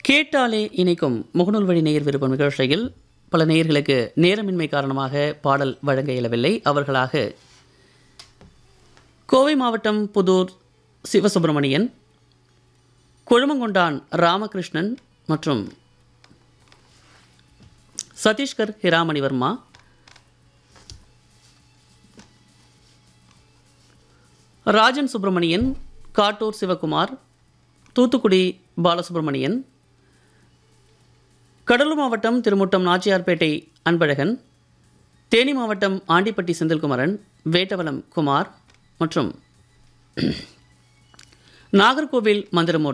கேட்டாலே இணைக்கும் முகநூல் வழி நேயர் விருப்பம் நிகழ்ச்சியில் பல நேயர்களுக்கு நேரமின்மை காரணமாக பாடல் வழங்க இயலவில்லை அவர்களாக கோவை மாவட்டம் புதூர் சிவசுப்பிரமணியன் கொழுமங்கொண்டான் ராமகிருஷ்ணன் மற்றும் சதீஷ்கர் ஹிராமணிவர்மா ராஜன் சுப்பிரமணியன் காட்டூர் சிவகுமார் தூத்துக்குடி பாலசுப்ரமணியன் கடலூர் மாவட்டம் திருமுட்டம் நாச்சியார்பேட்டை அன்பழகன் தேனி மாவட்டம் ஆண்டிப்பட்டி செந்தில்குமரன் வேட்டவலம் குமார் மற்றும் நாகர்கோவில் மந்திரமூர்த்தி